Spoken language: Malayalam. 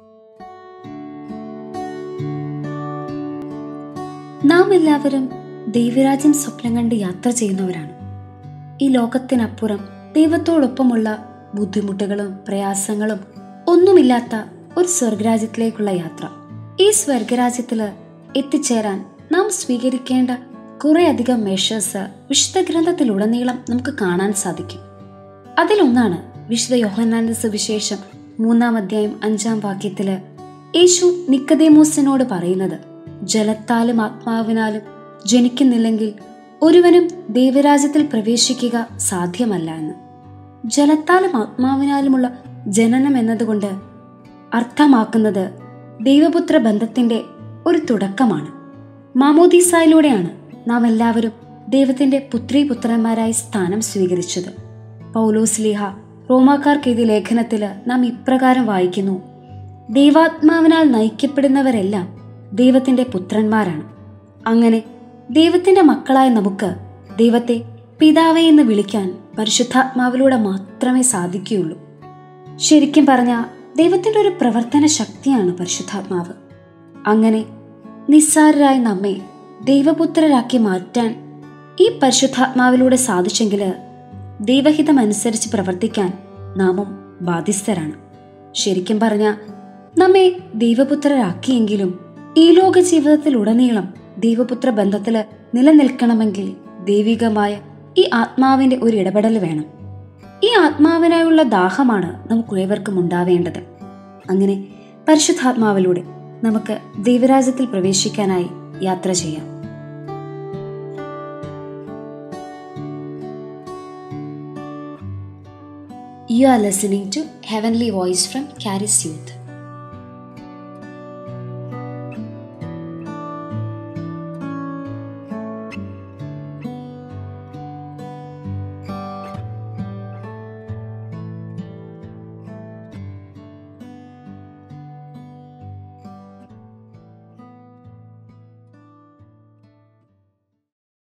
നാം എല്ലാവരും ദൈവരാജ്യം സ്വപ്നം കണ്ട് യാത്ര ചെയ്യുന്നവരാണ് ഈ ലോകത്തിനപ്പുറം ദൈവത്തോടൊപ്പമുള്ള ബുദ്ധിമുട്ടുകളും പ്രയാസങ്ങളും ഒന്നുമില്ലാത്ത ഒരു സ്വർഗരാജ്യത്തിലേക്കുള്ള യാത്ര ഈ സ്വർഗരാജ്യത്തില് എത്തിച്ചേരാൻ നാം സ്വീകരിക്കേണ്ട കുറെ അധികം മെഷേഴ്സ് വിശുദ്ധ ഗ്രന്ഥത്തിലുടനീളം നമുക്ക് കാണാൻ സാധിക്കും അതിലൊന്നാണ് വിശുദ്ധ യോഹന്നാന്റെ സുവിശേഷം മൂന്നാം അധ്യായം അഞ്ചാം വാക്യത്തില് യേശു നിക്കദേമോസിനോട് പറയുന്നത് ജലത്താലും ആത്മാവിനാലും ജനിക്കുന്നില്ലെങ്കിൽ ഒരുവനും ദൈവരാജ്യത്തിൽ പ്രവേശിക്കുക സാധ്യമല്ല എന്ന് ജലത്താലും ആത്മാവിനാലുമുള്ള ജനനം എന്നതുകൊണ്ട് അർത്ഥമാക്കുന്നത് ദൈവപുത്ര ബന്ധത്തിന്റെ ഒരു തുടക്കമാണ് മാമോദീസായിലൂടെയാണ് നാം എല്ലാവരും ദൈവത്തിന്റെ പുത്രി പുത്രന്മാരായി സ്ഥാനം സ്വീകരിച്ചത് പൗലോസ് ലിഹ റോമാക്കാർക്കെതിരെ ലേഖനത്തിൽ നാം ഇപ്രകാരം വായിക്കുന്നു ദൈവാത്മാവിനാൽ നയിക്കപ്പെടുന്നവരെല്ലാം ദൈവത്തിന്റെ പുത്രന്മാരാണ് അങ്ങനെ ദൈവത്തിന്റെ മക്കളായ നമുക്ക് ദൈവത്തെ പിതാവേ എന്ന് വിളിക്കാൻ പരിശുദ്ധാത്മാവിലൂടെ മാത്രമേ സാധിക്കുകയുള്ളൂ ശരിക്കും പറഞ്ഞ ദൈവത്തിന്റെ ഒരു പ്രവർത്തന ശക്തിയാണ് പരിശുദ്ധാത്മാവ് അങ്ങനെ നിസ്സാരരായ നമ്മെ ദൈവപുത്രരാക്കി മാറ്റാൻ ഈ പരിശുദ്ധാത്മാവിലൂടെ സാധിച്ചെങ്കിൽ ദൈവഹിതം അനുസരിച്ച് പ്രവർത്തിക്കാൻ നാമും ബാധ്യസ്ഥരാണ് ശരിക്കും പറഞ്ഞ നമ്മെ ദൈവപുത്രരാക്കിയെങ്കിലും ഈ ലോക ജീവിതത്തിലുടനീളം ദൈവപുത്ര ബന്ധത്തില് നിലനിൽക്കണമെങ്കിൽ ദൈവികമായ ഈ ആത്മാവിന്റെ ഒരു ഇടപെടൽ വേണം ഈ ആത്മാവിനായുള്ള ദാഹമാണ് നമുക്ക് ഏവർക്കും ഉണ്ടാവേണ്ടത് അങ്ങനെ പരിശുദ്ധാത്മാവിലൂടെ നമുക്ക് ദൈവരാജ്യത്തിൽ പ്രവേശിക്കാനായി യാത്ര ചെയ്യാം You are listening to Heavenly Voice from Caris Youth.